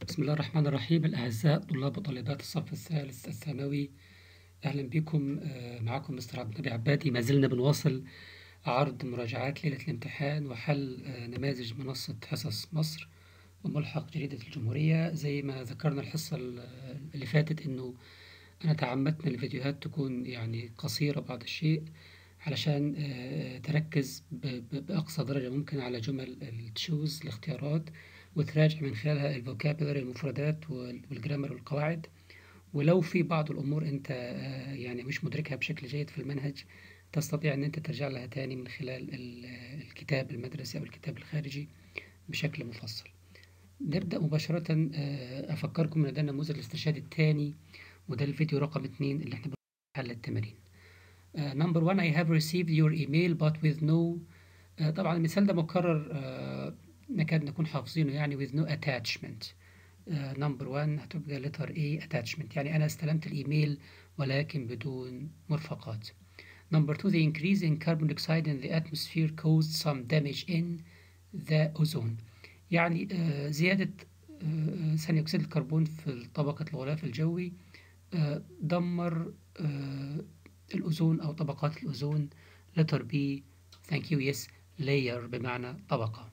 بسم الله الرحمن الرحيم الأعزاء طلاب وطالبات الصف الثالث الثانوي أهلا بكم آه، معكم مستر عبد النبي عبادي ما زلنا بنواصل عرض مراجعات ليلة الامتحان وحل آه، نماذج منصة حصص مصر وملحق جريدة الجمهورية زي ما ذكرنا الحصة اللي فاتت إنه أنا تعمدت إن الفيديوهات تكون يعني قصيرة بعض الشيء علشان آه، تركز ب- ب- بأقصى درجة ممكن على جمل التشوز الاختيارات وتراجع من خلالها الفوكابولري المفردات وال- والجرامر والقواعد ولو في بعض الأمور أنت آه، يعني مش مدركها بشكل جيد في المنهج تستطيع أن أنت ترجع لها تاني من خلال ال- الكتاب المدرسي أو الكتاب الخارجي بشكل مفصل نبدأ مباشرة آه، أفكركم إن ده النموذج الاسترشادي الثاني وده الفيديو رقم اتنين اللي احنا بنحل التمارين Uh, number one I have received your email but with no uh, طبعا المثال ده مكرر uh, نكاد نكون حافظينه يعني with no attachment uh, number one هتبقى letter A attachment يعني أنا استلمت الإيميل ولكن بدون مرفقات number two the increase in carbon dioxide in the atmosphere caused some damage in the ozone يعني uh, زيادة uh, ثاني أكسيد الكربون في طبقة الغلاف الجوي uh, دمر uh, الأوزون أو طبقات الأوزون letter B thank you yes layer بمعنى طبقة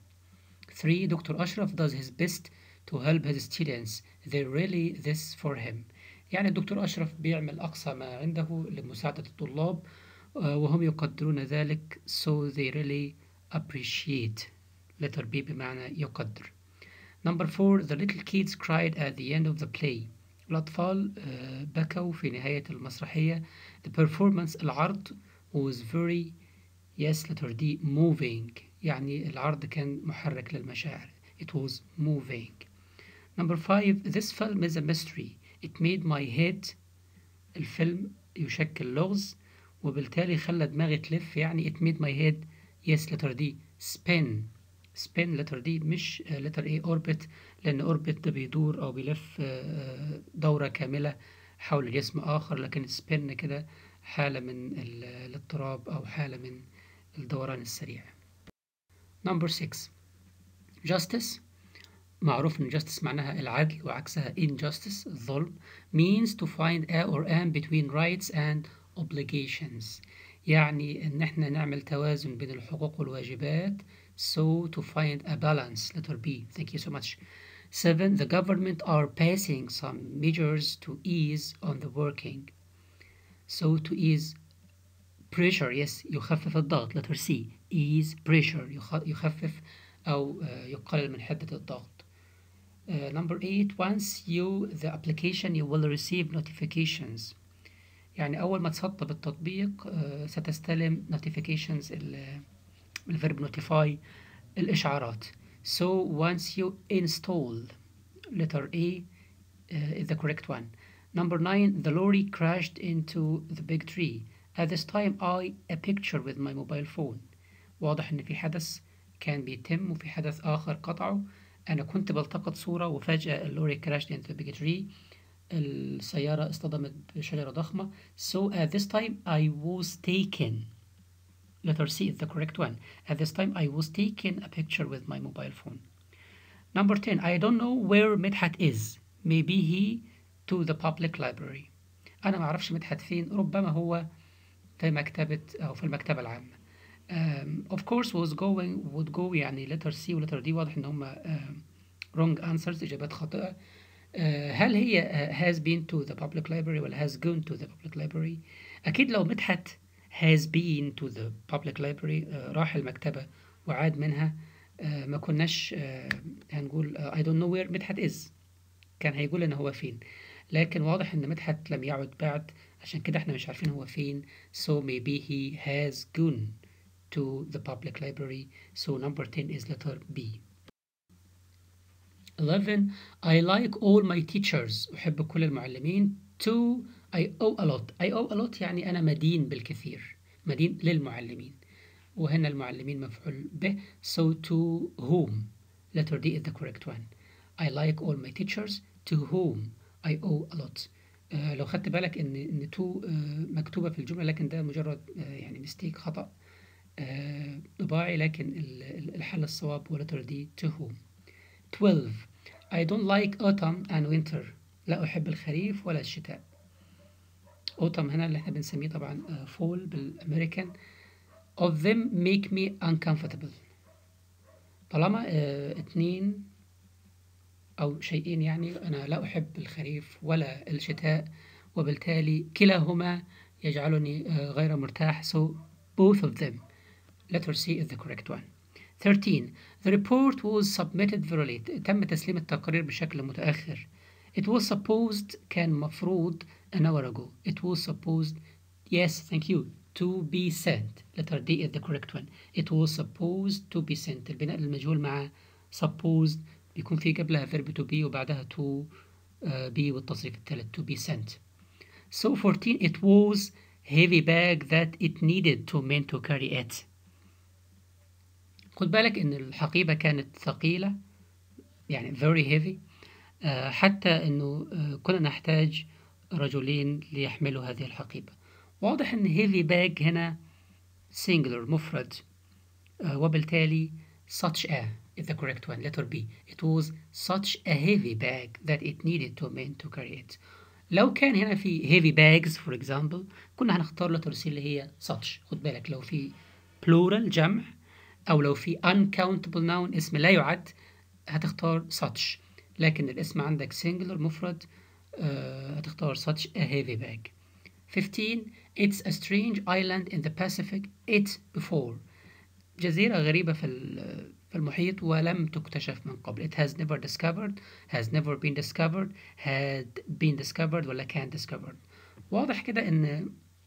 3 دكتور أشرف does his best to help his students they really this for him يعني الدكتور أشرف بيعمل أقصى ما عنده لمساعدة الطلاب آه، وهم يقدرون ذلك so they really appreciate letter B بمعنى يقدر Number four, the little kids cried at the end of the play. الأطفال آه، بكوا في نهاية المسرحية. The performance العرض was very yes letter D moving يعني العرض كان محرك للمشاعر. It was moving. Number five, this film is a mystery. It made my head الفيلم يشكل لغز وبالتالي خلى دماغي تلف يعني it made my head yes letter D spin spin letter D مش آه، letter A orbit لأن orbit ده بيدور أو بيلف آه، آه، دورة كاملة حول جسم آخر لكن spin كده حالة من ال- الاضطراب أو حالة من الدوران السريع number 6 justice معروف ان justice معناها العدل وعكسها injustice الظلم means to find a or am between rights and obligations يعني ان احنا نعمل توازن بين الحقوق والواجبات so to find a balance letter B thank you so much seven the government are passing some measures to ease on the working so to ease pressure yes يخفف الضغط letter C ease pressure يخ- يخفف أو آه، يقلل من حدة الضغط Uh, number eight, once you the application you will receive notifications يعني أول ما تسطب التطبيق آه، ستستلم notifications ال- الفيرب notify الإشعارات so once you install letter A uh, is the correct one number nine the lorry crashed into the big tree at this time I a picture with my mobile phone واضح إن في حدث كان بيتم وفي حدث آخر قطعه أنا كنت بلتقط صورة وفجأة اللوري crashed into the big tree السيارة اصطدمت بشجرة ضخمة so at this time I was taken letter C is the correct one at this time I was taking a picture with my mobile phone number 10 I don't know where مدحت is maybe he to the public library أنا ما أعرفش مدحت فين ربما هو في مكتبة أو في المكتبة العامة um, of course was going would go يعني letter C و letter D واضح إن هم um, wrong answers إجابات خاطئة uh, هل هي uh, has been to the public library ولا has gone to the public library أكيد لو مدحت has been to the public library uh, راح المكتبة وعاد منها uh, ما كناش uh, هنقول uh, I don't know where مدحت is كان هيقول إن هو فين لكن واضح إن مدحت لم يعد بعد عشان كده احنا مش عارفين هو فين so maybe he has gone to the public library so number 10 is letter B 11 I like all my teachers أحب كل المعلمين 2 I owe a lot I owe a lot يعني أنا مدين بالكثير مدين للمعلمين وهنا المعلمين مفعول به so to whom letter D is the correct one I like all my teachers to whom I owe a lot آه لو خدت بالك ان ان to آه مكتوبة في الجملة لكن ده مجرد آه يعني مستيك خطأ آه طباعي لكن ال- ال- الحل الصواب هو letter D to whom 12 I don't like autumn and winter لا أحب الخريف ولا الشتاء autumn هنا اللي احنا بنسميه طبعا آه، fall بالأمريكان of them make me uncomfortable طالما آه، اتنين أو شيئين يعني أنا لا أحب الخريف ولا الشتاء وبالتالي كلاهما يجعلني آه، غير مرتاح so both of them letter C is the correct one 13 the report was submitted very late تم تسليم التقرير بشكل متأخر it was supposed كان مفروض an hour ago it was supposed yes thank you to be sent letter D is the correct one it was supposed to be sent البناء المجهول مع supposed بيكون في قبلها verb to be وبعدها to uh, be والتصريف الثالث to be sent so 14 it was heavy bag that it needed two men to carry it خد بالك ان الحقيبة كانت ثقيلة يعني very heavy آه، حتى انه آه، كنا نحتاج رجلين ليحملوا هذه الحقيبة واضح ان heavy bag هنا singular مفرد آه، وبالتالي such a is the correct one letter B it was such a heavy bag that it needed two men to carry it لو كان هنا في heavy bags for example كنا هنختار letter C اللي هي such خد بالك لو في plural جمع أو لو في uncountable noun اسم لا يعد هتختار such لكن الاسم عندك singular مفرد آه، هتختار such a heavy bag 15 It's a strange island in the Pacific it before جزيرة غريبة في ال- في المحيط ولم تكتشف من قبل it has never discovered has never been discovered had been discovered ولا can discovered واضح كده ان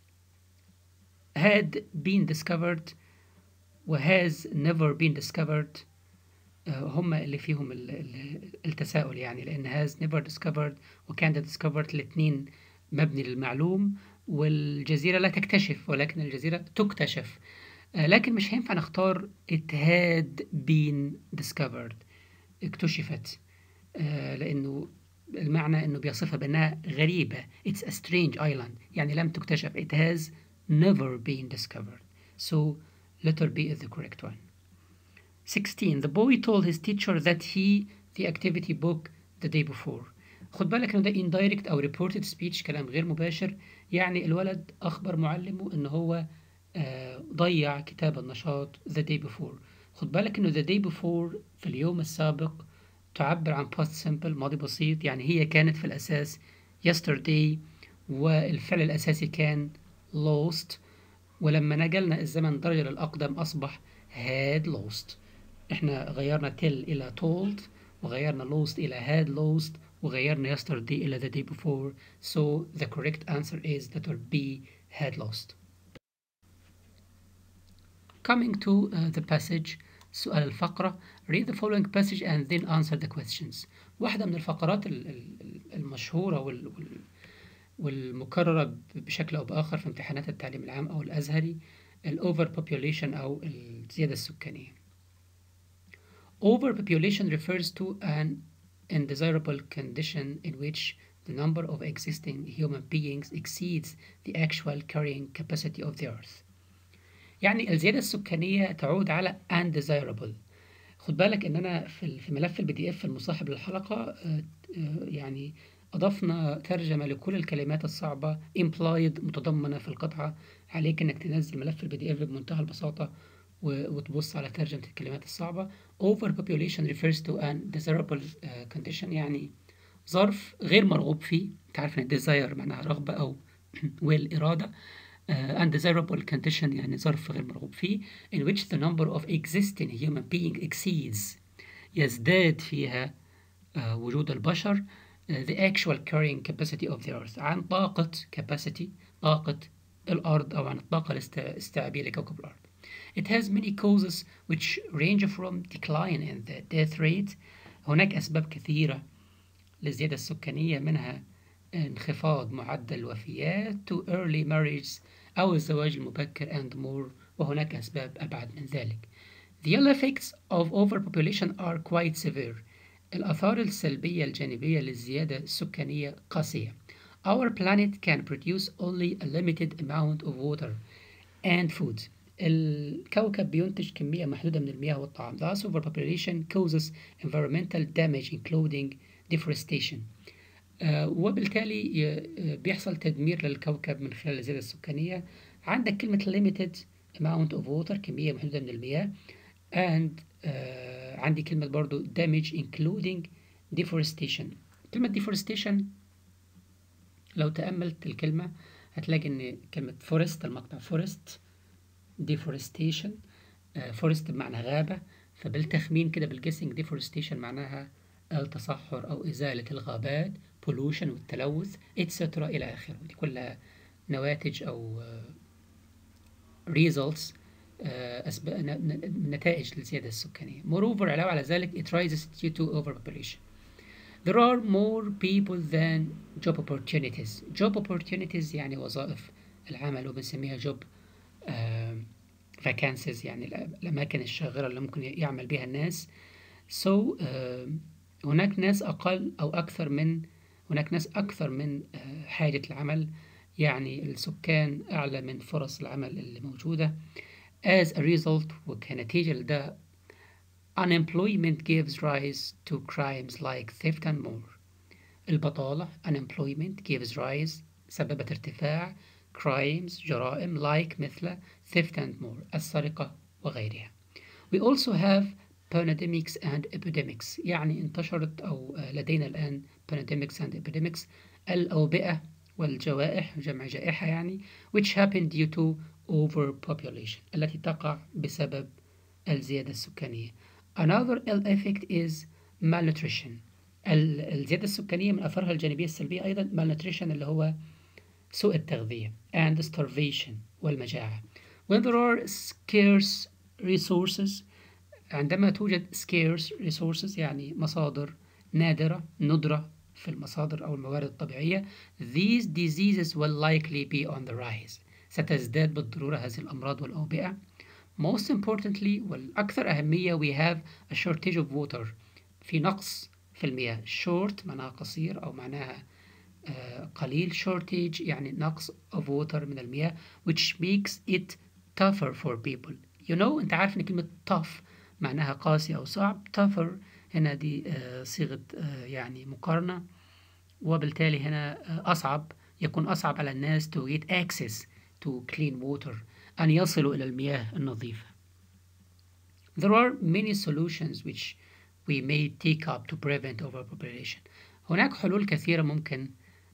had been discovered و has never been discovered آه، هم اللي فيهم ال- ال- التساؤل يعني لأن has never discovered و can discovered الاتنين مبني للمعلوم والجزيرة لا تكتشف ولكن الجزيرة تكتشف آه، لكن مش هينفع نختار it had been discovered اكتشفت آه، لأنه المعنى أنه بيصفها بأنها غريبة it's a strange island يعني لم تكتشف it has never been discovered so letter B is the correct one 16 the boy told his teacher that he the activity book the day before خد بالك انه ده indirect او reported speech كلام غير مباشر يعني الولد اخبر معلمه ان هو آه، ضيع كتاب النشاط the day before خد بالك انه the day before في اليوم السابق تعبر عن past simple ماضي بسيط يعني هي كانت في الاساس yesterday والفعل الاساسي كان lost ولما نقلنا الزمن درجة للأقدم أصبح had lost احنا غيرنا tell إلى told وغيرنا lost إلى had lost وغيرنا yesterday إلى the day before so the correct answer is letter B had lost coming to uh, the passage سؤال الفقرة read the following passage and then answer the questions واحدة من الفقرات ال- ال- المشهورة وال, وال والمكررة بشكل أو بآخر في امتحانات التعليم العام أو الأزهري ال overpopulation أو الزيادة السكانية. Overpopulation refers to an undesirable condition in which the number of existing human beings exceeds the actual carrying capacity of the earth. يعني الزيادة السكانية تعود على undesirable. خد بالك إن أنا في ال- في ملف البي دي إف المصاحب للحلقة آه، آه، يعني أضفنا ترجمة لكل الكلمات الصعبة implied متضمنة في القطعة عليك إنك تنزل ملف البي دي إف بمنتهى البساطة و- وتبص على ترجمة الكلمات الصعبة overpopulation refers to an desirable uh, condition يعني ظرف غير مرغوب فيه أنت عارف إن desire معناها رغبة أو والإرادة uh, undesirable condition يعني ظرف غير مرغوب فيه in which the number of existing human being exceeds يزداد فيها آه، وجود البشر آه، the actual carrying capacity of the earth عن طاقة capacity طاقة الأرض أو عن الطاقة الاست- الاستيعابية لكوكب الأرض. It has many causes which range from decline in the death rate هناك أسباب كثيرة للزيادة السكانية منها انخفاض معدل الوفيات to early marriage أو الزواج المبكر and more وهناك أسباب أبعد من ذلك. The ill effects of overpopulation are quite severe. الآثار السلبية الجانبية للزيادة السكانية قاسية. Our planet can produce only a limited amount of water and food. الكوكب بينتج كمية محدودة من المياه والطعام thus overpopulation causes environmental damage including deforestation آه، وبالتالي ي- بيحصل تدمير للكوكب من خلال الزيادة السكانية عندك كلمة limited amount of water كمية محدودة من المياه and آه، عندي كلمة برضو damage including deforestation كلمة deforestation لو تأملت الكلمة هتلاقي إن كلمة forest المقطع forest deforestation آه، forest بمعنى غابة فبالتخمين كده بالجيسنج deforestation معناها التصحر أو إزالة الغابات pollution والتلوث etc إلى آخره دي كلها نواتج أو آه، results آه، أسب... ن- ن- نتائج للزيادة السكانية. Moreover علاوة على ذلك it rises due to overpopulation. There are more people than job opportunities. Job opportunities يعني وظائف العمل وبنسميها job آه، vacancies يعني الأ- الأماكن الشاغرة اللي ممكن يعمل بها الناس. So آه، هناك ناس أقل أو أكثر من هناك ناس أكثر من آه، حاجة العمل يعني السكان أعلى من فرص العمل اللي موجودة. As a result وكنتيجة لده unemployment gives rise to crimes like theft and more. البطالة unemployment gives rise سببت ارتفاع crimes جرائم like مثل theft and more السرقة وغيرها. We also have pandemics and epidemics يعني انتشرت أو آه، لدينا الآن pandemics and epidemics الأوبئة والجوائح جمع جائحة يعني which happen due to overpopulation التي تقع بسبب الزيادة السكانية. Another ill effect is malnutrition. ال- الزيادة السكانية من أثرها الجانبية السلبية أيضا malnutrition اللي هو سوء التغذية and starvation والمجاعة. When there are scarce resources عندما توجد scarce resources يعني مصادر نادرة ندرة في المصادر أو الموارد الطبيعية these diseases will likely be on the rise ستزداد بالضرورة هذه الأمراض والأوبئة most importantly والأكثر أهمية we have a shortage of water في نقص في المياه short معناها قصير أو معناها آه، قليل shortage يعني نقص of water من المياه which makes it tougher for people you know أنت عارف إن كلمة tough معناها قاسي أو صعب tougher هنا دي آه، صيغة آه، يعني مقارنة وبالتالي هنا آه، أصعب يكون أصعب على الناس to get access to clean water أن يصلوا إلى المياه النظيفة There are many solutions which we may take up to prevent overpopulation. هناك حلول كثيرة ممكن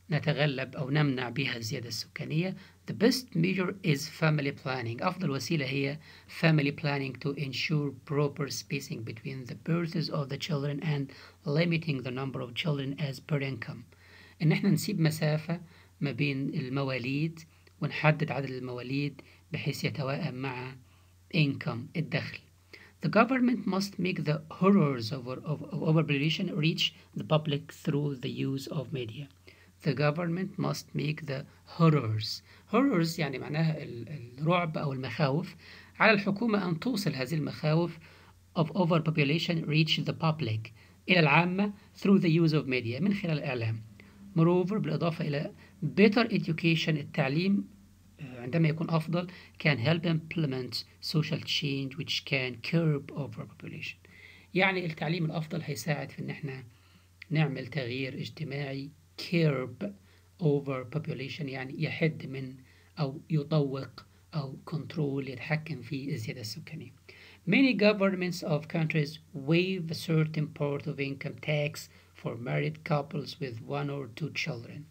نتغلب أو نمنع بها الزيادة السكانية. The best measure is family planning. أفضل وسيلة هي family planning to ensure proper spacing between the births of the children and limiting the number of children as per income. إن إحنا نسيب مسافة ما بين المواليد ونحدد عدد المواليد بحيث يتوائم مع income الدخل. The government must make the horrors of, of, of overpopulation reach the public through the use of media. The government must make the horrors. Horrors يعني معناها ال- الرعب أو المخاوف على الحكومة أن توصل هذه المخاوف of overpopulation reach the public إلى العامة through the use of media من خلال الإعلام. Moreover بالإضافة إلى better education التعليم آه، عندما يكون أفضل can help implement social change which can curb overpopulation يعني التعليم الأفضل هيساعد في إن إحنا نعمل تغيير اجتماعي curb overpopulation يعني يحد من أو يطوق أو control يتحكم في الزيادة السكانية Many governments of countries waive a certain part of income tax for married couples with one or two children.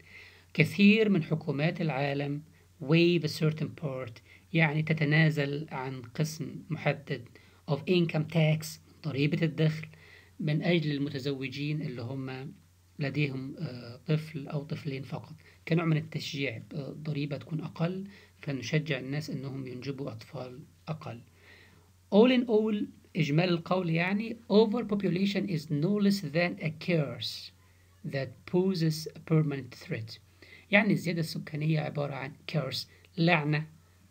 كثير من حكومات العالم waive a certain part يعني تتنازل عن قسم محدد of income tax ضريبة الدخل من أجل المتزوجين اللي هم لديهم آه، طفل أو طفلين فقط كنوع من التشجيع آه، ضريبة تكون أقل فنشجع الناس أنهم ينجبوا أطفال أقل All in all إجمال القول يعني overpopulation is no less than a curse that poses a permanent threat يعني الزيادة السكانية عبارة عن curse لعنة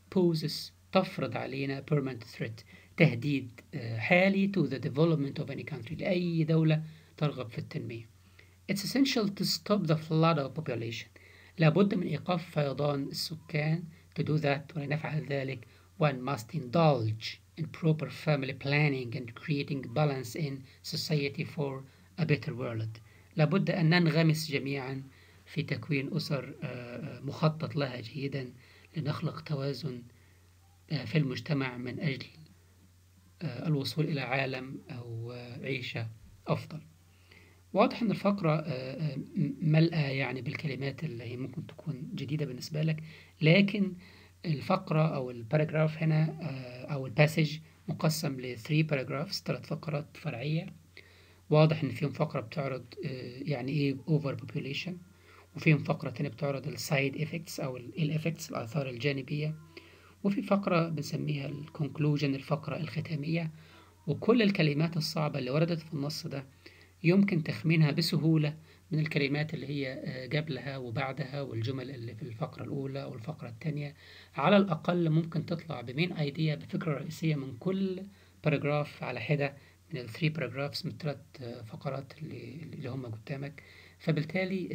poses تفرض علينا permanent threat تهديد آه، حالي to the development of any country لأي دولة ترغب في التنمية It's essential to stop the flood of population لابد من إيقاف فيضان السكان to do that ولنفعل ذلك one must indulge in proper family planning and creating balance in society for a better world لابد أن ننغمس جميعا في تكوين أسر مخطط لها جيدا لنخلق توازن في المجتمع من أجل الوصول إلى عالم أو عيشة أفضل واضح أن الفقرة ملأة يعني بالكلمات اللي هي ممكن تكون جديدة بالنسبة لك لكن الفقرة أو الباراجراف هنا أو الباسج مقسم ل 3 باراجرافز ثلاث فقرات فرعية واضح إن فيهم فقرة بتعرض يعني إيه over population وفيهم فقرة تانية بتعرض السايد افكتس أو الافكتس الآثار الجانبية وفي فقرة بنسميها الكونكلوجن الفقرة الختامية وكل الكلمات الصعبة اللي وردت في النص ده يمكن تخمينها بسهولة من الكلمات اللي هي قبلها وبعدها والجمل اللي في الفقرة الأولى أو الفقرة الثانية على الأقل ممكن تطلع بمين أيديا بفكرة رئيسية من كل باراجراف على حدة من الثري باراجرافز من الثلاث فقرات اللي, اللي هم قدامك فبالتالي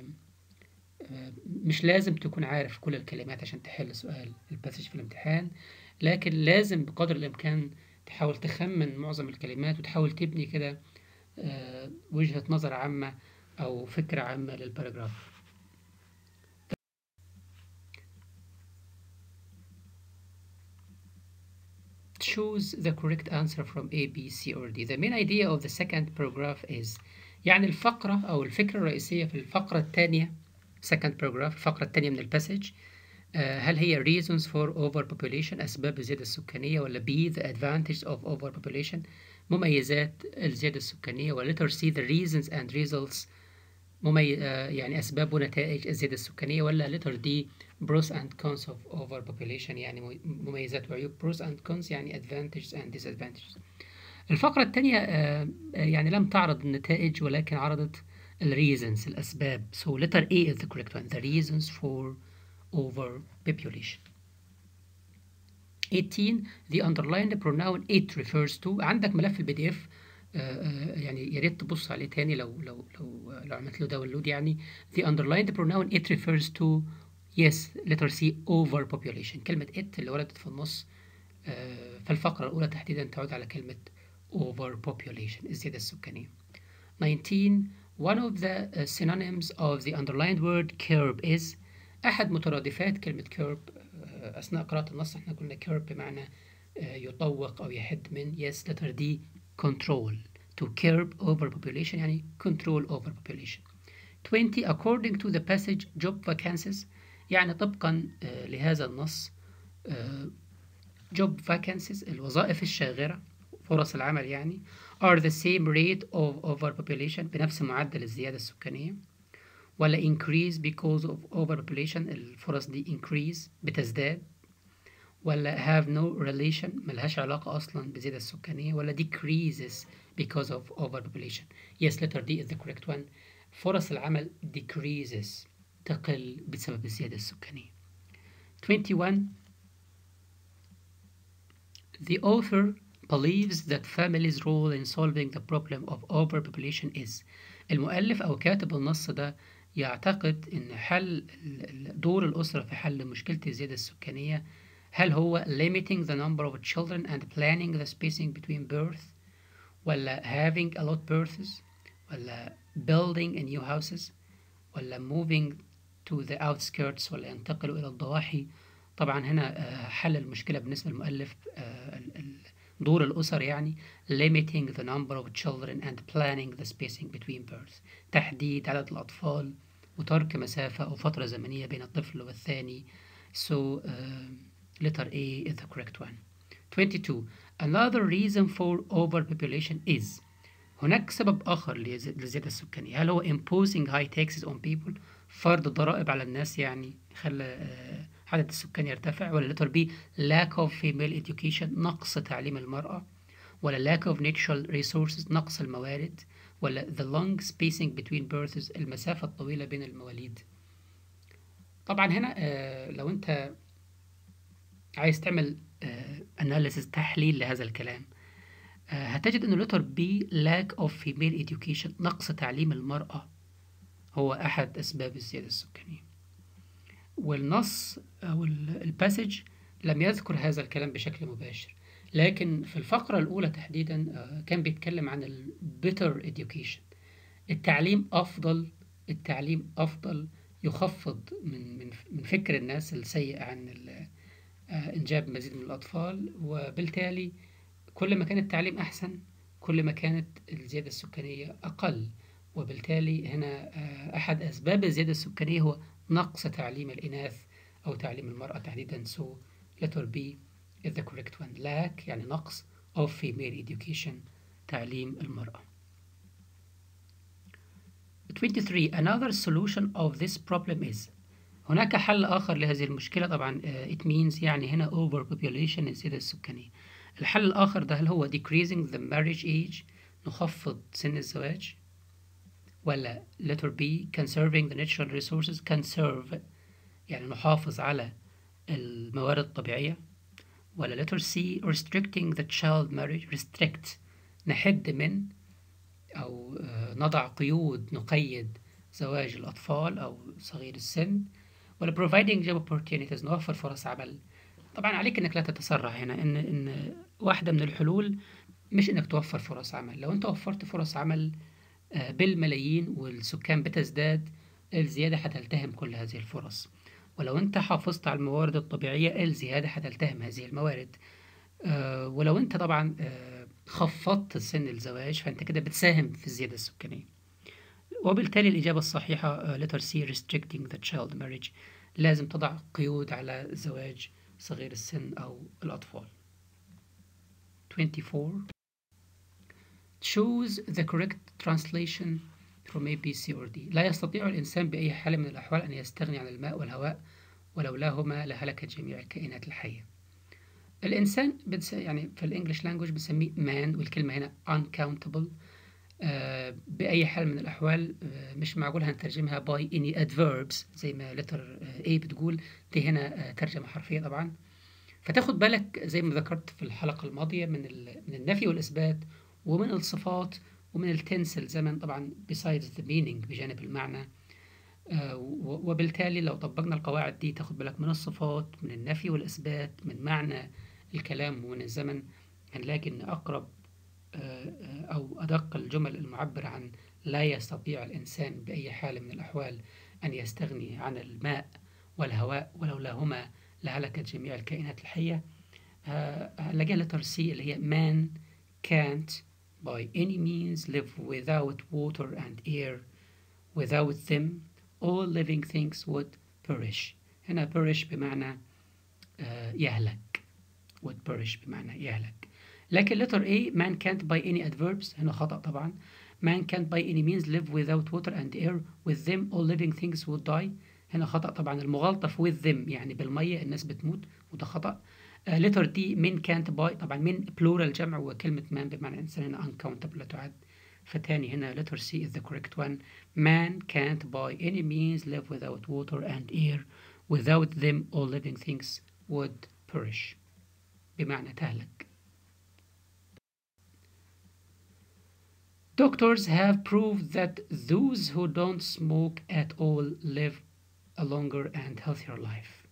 مش لازم تكون عارف كل الكلمات عشان تحل سؤال الباسج في الامتحان لكن لازم بقدر الإمكان تحاول تخمن معظم الكلمات وتحاول تبني كده وجهة نظر عامة أو فكرة عامة للباراجراف Choose the correct answer from A, B, C or D. The main idea of the second paragraph is يعني الفقرة أو الفكرة الرئيسية في الفقرة الثانية second paragraph الفقرة الثانية من الباسج هل هي reasons for overpopulation أسباب الزيادة السكانية ولا B the advantage of overpopulation مميزات الزيادة السكانية ولا letter C the reasons and results ممي... يعني أسباب ونتائج الزيادة السكانية ولا letter D pros and cons of overpopulation يعني مميزات وعيوب pros and cons يعني advantages and disadvantages الفقرة الثانية يعني لم تعرض النتائج ولكن عرضت ال reasons الأسباب so letter A is the correct one the reasons for overpopulation 18 the underlined pronoun it refers to عندك ملف البي دي اف يعني يا ريت تبص عليه تاني لو لو لو لو عملت له داونلود يعني the underlined pronoun it refers to yes letter C overpopulation كلمة it اللي وردت في النص في الفقرة الأولى تحديدا تعود على كلمة overpopulation الزيادة السكانية 19 one of the synonyms of the underlined word curb is أحد مترادفات كلمة curb أثناء قراءة النص احنا قلنا curb بمعنى يطوق أو يحد من yes letter D control to curb overpopulation يعني control overpopulation 20 according to the passage job vacancies يعني طبقا لهذا النص job vacancies الوظائف الشاغرة فرص العمل يعني are the same rate of overpopulation بنفس معدل الزيادة السكانية ولا increase because of overpopulation الفرص دي increase بتزداد ولا have no relation ملهاش علاقة أصلا بالزيادة السكانية ولا decreases because of overpopulation yes letter D is the correct one فرص العمل decreases تقل بسبب الزيادة السكانية 21 The author believes that family's role in solving the problem of overpopulation is المؤلف أو كاتب النص ده يعتقد أن حل دور الأسرة في حل مشكلة الزيادة السكانية هل هو limiting the number of children and planning the spacing between birth ولا having a lot births ولا building a new houses ولا moving to the outskirts ولا ينتقلوا إلى الضواحي طبعا هنا حل المشكلة بالنسبة للمؤلف دور الأسر يعني limiting the number of children and planning the spacing between births تحديد عدد الأطفال وترك مسافة أو فترة زمنية بين الطفل والثاني so uh, letter A is the correct one 22 another reason for overpopulation is هناك سبب آخر للزيادة السكانية هل هو imposing high taxes on people فرض ضرائب على الناس يعني خلى عدد السكان يرتفع ولا letter B lack of female education نقص تعليم المرأة ولا lack of natural resources نقص الموارد ولا the long spacing between births المسافة الطويلة بين المواليد طبعا هنا آه لو انت عايز تعمل آه analysis تحليل لهذا الكلام آه هتجد انه letter B lack of female education نقص تعليم المرأة هو أحد أسباب الزيادة السكانية والنص أو الباسج لم يذكر هذا الكلام بشكل مباشر لكن في الفقرة الأولى تحديدا آه، كان بيتكلم عن ال better education التعليم أفضل التعليم أفضل يخفض من من من فكر الناس السيء عن ال- آه، إنجاب مزيد من الأطفال وبالتالي كل ما كان التعليم أحسن كل ما كانت الزيادة السكانية أقل وبالتالي هنا آه، أحد أسباب الزيادة السكانية هو نقص تعليم الإناث أو تعليم المرأة تحديدا so letter B is the correct one lack يعني نقص of female education تعليم المرأة 23 another solution of this problem is هناك حل آخر لهذه المشكلة طبعا آه، it means يعني هنا overpopulation الزيادة السكانية الحل الآخر ده هل هو decreasing the marriage age نخفض سن الزواج ولا letter B conserving the natural resources conserve يعني نحافظ على الموارد الطبيعية ولا letter C restricting the child marriage restrict نحد من أو آه، نضع قيود نقيد زواج الأطفال أو صغير السن ولا providing job opportunities نوفر فرص عمل طبعا عليك انك لا تتسرع هنا ان ان واحده من الحلول مش انك توفر فرص عمل لو انت وفرت فرص عمل آه، بالملايين والسكان بتزداد الزياده هتلتهم كل هذه الفرص ولو انت حافظت على الموارد الطبيعيه الزياده هتلتهم هذه الموارد آه، ولو انت طبعا آه، خفضت سن الزواج فانت كده بتساهم في الزياده السكانيه وبالتالي الإجابة الصحيحة آه، letter C restricting the child marriage لازم تضع قيود على زواج صغير السن أو الأطفال 24 choose the correct translation from A, B, C or D لا يستطيع الإنسان بأي حال من الأحوال أن يستغني عن الماء والهواء ولولاهما لهلكت جميع الكائنات الحية الإنسان بتس... يعني في الإنجليش لانجوج بنسميه man والكلمة هنا uncountable آه، بأي حال من الأحوال آه، مش معقول هنترجمها by any adverbs زي ما letter آه، A بتقول دي هنا آه، ترجمة حرفية طبعا فتاخد بالك زي ما ذكرت في الحلقة الماضية من ال- من النفي والإثبات ومن الصفات ومن التنس الزمن طبعا besides the meaning بجانب المعنى آه، و- وبالتالي لو طبقنا القواعد دي تاخد بالك من الصفات من النفي والإثبات من معنى الكلام ومن الزمن هنلاقي إن أقرب آه، أو أدق الجمل المعبرة عن لا يستطيع الإنسان بأي حال من الأحوال أن يستغني عن الماء والهواء ولولاهما لهلكت جميع الكائنات الحية آه، هنلاقيها letter C اللي هي man can't by any means live without water and air without them all living things would perish هنا perish بمعنى آه، يهلك would perish بمعنى يهلك لكن letter A man can't by any adverbs هنا خطأ طبعا man can't by any means live without water and air with them all living things would die هنا خطأ طبعا المغالطة في with them يعني بالمية الناس بتموت وده خطأ آه letter D men can't by طبعا من plural جمع وكلمة man بمعنى إنسان هنا uncountable لا تعد فتاني هنا letter C is the correct one man can't by any means live without water and air without them all living things would perish بمعنى تهلك Doctors have proved that those who don't smoke at all live a longer and healthier life.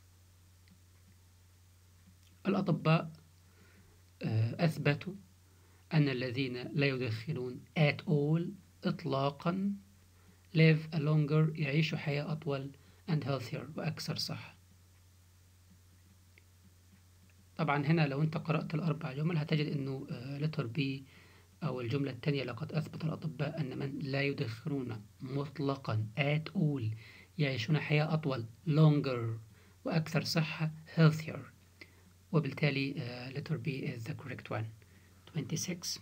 الأطباء آه، أثبتوا أن الذين لا يدخنون at all إطلاقا live a longer يعيشوا حياة أطول and healthier وأكثر صحة. طبعا هنا لو أنت قرأت الأربع جمل هتجد أنه آه، letter B أو الجملة الثانية لقد أثبت الأطباء أن من لا يدخنون مطلقا at all يعيشون حياة أطول longer وأكثر صحة healthier وبالتالي uh, letter B is the correct one 26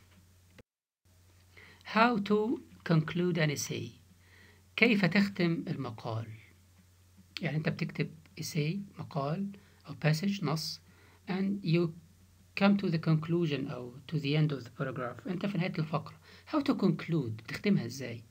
How to conclude an essay كيف تختم المقال يعني أنت بتكتب essay مقال أو passage نص and you come to the conclusion أو to the end of the paragraph أنت في نهاية الفقرة how to conclude بتختمها إزاي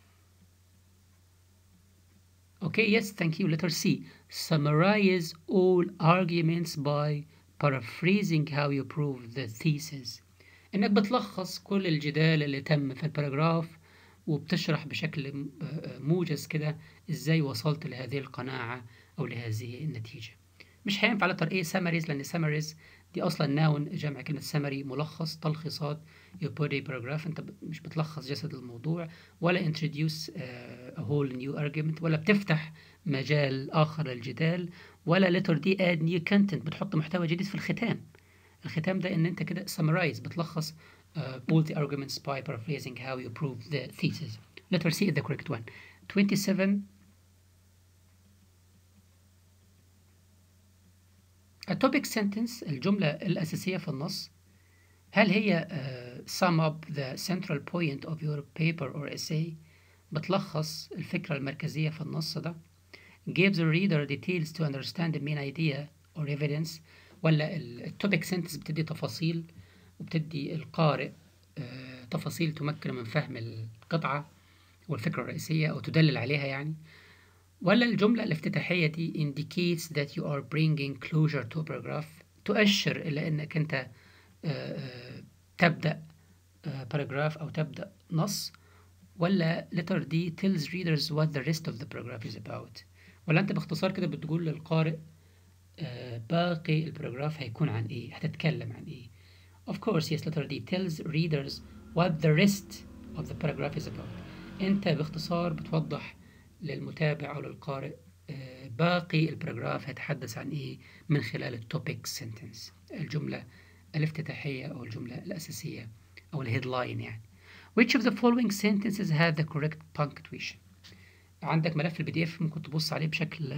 Okay, yes, thank you. Letter C. Summarize all arguments by paraphrasing how you prove the thesis. إنك بتلخص كل الجدال اللي تم في الباراجراف وبتشرح بشكل م- آه، موجز كده إزاي وصلت لهذه القناعة أو لهذه النتيجة. مش هينفع letter A summaries لأن summaries دي أصلا noun جمع كلمة summary ملخص تلخيصات your body paragraph أنت مش بتلخص جسد الموضوع ولا introduce uh, a whole new argument ولا بتفتح مجال آخر للجدال ولا letter D add new content بتحط محتوى جديد في الختام الختام ده إن أنت كده summarize بتلخص uh, all the arguments by paraphrasing how you prove the thesis letter C is the correct one 27 A topic sentence الجملة الأساسية في النص هل هي uh, sum up the central point of your paper or essay بتلخص الفكرة المركزية في النص ده gives the reader details to understand the main idea or evidence ولا التوبيك sentence بتدي تفاصيل وبتدي القارئ uh, تفاصيل تمكن من فهم القطعة والفكرة الرئيسية أو تدلل عليها يعني ولا الجملة الافتتاحية دي indicates that you are bringing closure to a paragraph تؤشر إلى أنك أنت تبدأ paragraph أو تبدأ نص ولا letter D tells readers what the rest of the paragraph is about ولا أنت باختصار كده بتقول للقارئ باقي الباراجراف هيكون عن إيه هتتكلم عن إيه of course yes letter D tells readers what the rest of the paragraph is about أنت باختصار بتوضح للمتابع أو للقارئ باقي الباراجراف هيتحدث عن إيه من خلال التوبيك سنتنس الجملة الافتتاحية أو الجملة الأساسية أو الهيدلاين يعني which of the following sentences have the correct punctuation عندك ملف البي دي اف ممكن تبص عليه بشكل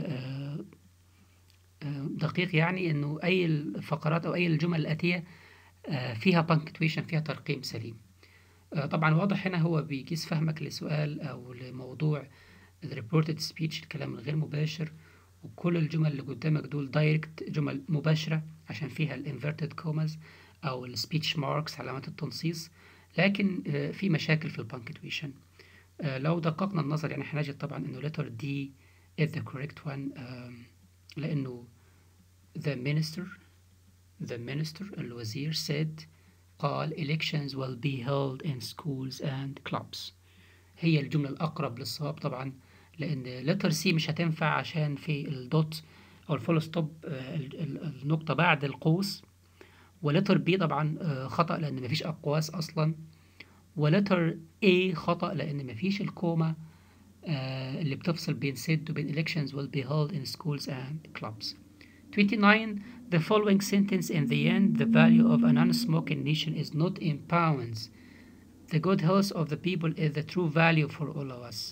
دقيق يعني انه اي الفقرات او اي الجمل الاتيه فيها punctuation فيها ترقيم سليم طبعا واضح هنا هو بيقيس فهمك لسؤال او لموضوع الريبورتد سبيتش الكلام الغير مباشر وكل الجمل اللي قدامك دول دايركت جمل مباشرة عشان فيها الانفيرتد كوماز أو السبيتش ماركس علامات التنصيص لكن في مشاكل في البانكتويشن لو دققنا النظر يعني هنجد طبعا انه letter D is the correct one لأنه the minister the minister الوزير said قال elections will be held in schools and clubs هي الجملة الأقرب للصواب طبعا لأن letter C مش هتنفع عشان في الدوت أو الفول ستوب النقطة بعد القوس ولتر B طبعا خطأ لأن مفيش أقواس أصلا ولتر A خطأ لأن مفيش الكوما اللي بتفصل بين said وبين elections will be held in schools and clubs 29 The following sentence in the end the value of a non-smoking nation is not in pounds The good health of the people is the true value for all of us.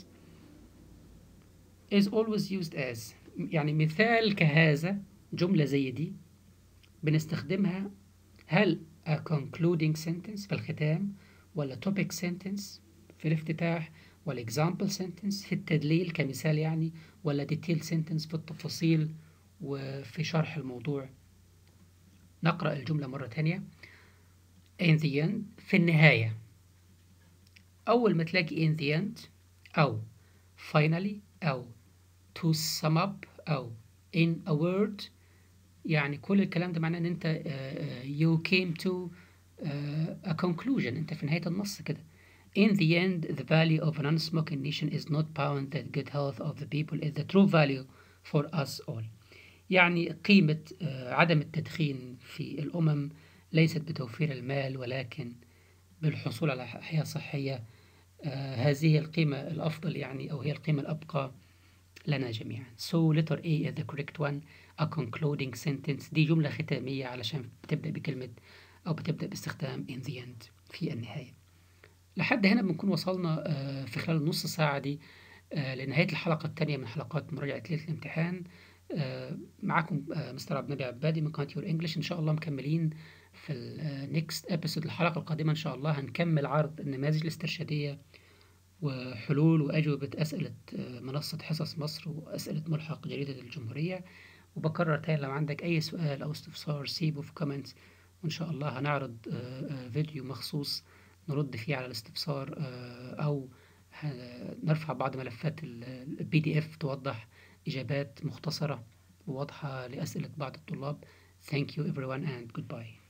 Is always used as يعني مثال كهذا جملة زي دي بنستخدمها هل a concluding sentence في الختام ولا topic sentence في الافتتاح ولا example sentence في التدليل كمثال يعني ولا detail sentence في التفاصيل وفي شرح الموضوع نقرأ الجملة مرة تانية in the end في النهاية أول ما تلاقي in the end أو finally أو to sum up أو in a word يعني كل الكلام ده معناه إن أنت uh, you came to uh, a conclusion أنت في نهاية النص كده In the end, the value of a non-smoking nation is not bound that good health of the people is the true value for us all. يعني قيمة uh, عدم التدخين في الأمم ليست بتوفير المال ولكن بالحصول على حياة صحية آه هذه القيمة الأفضل يعني أو هي القيمة الأبقى لنا جميعا. So letter A is the correct one. A concluding sentence دي جملة ختامية علشان بتبدأ بكلمة أو بتبدأ باستخدام in the end في النهاية. لحد هنا بنكون وصلنا آه في خلال النص ساعة دي آه لنهاية الحلقة الثانية من حلقات مراجعة ليلة الامتحان. معاكم مستر عبد النبي عبادي من قناة يور انجلش ان شاء الله مكملين في النكست ابيسود الحلقة القادمة ان شاء الله هنكمل عرض النماذج الاسترشادية وحلول وأجوبة أسئلة منصة حصص مصر وأسئلة ملحق جريدة الجمهورية وبكرر تاني لو عندك أي سؤال أو استفسار سيبه في كومنتس وإن شاء الله هنعرض فيديو مخصوص نرد فيه على الاستفسار أو نرفع بعض ملفات البي دي اف توضح إجابات مختصرة وواضحة لأسئلة بعض الطلاب. Thank you everyone and goodbye.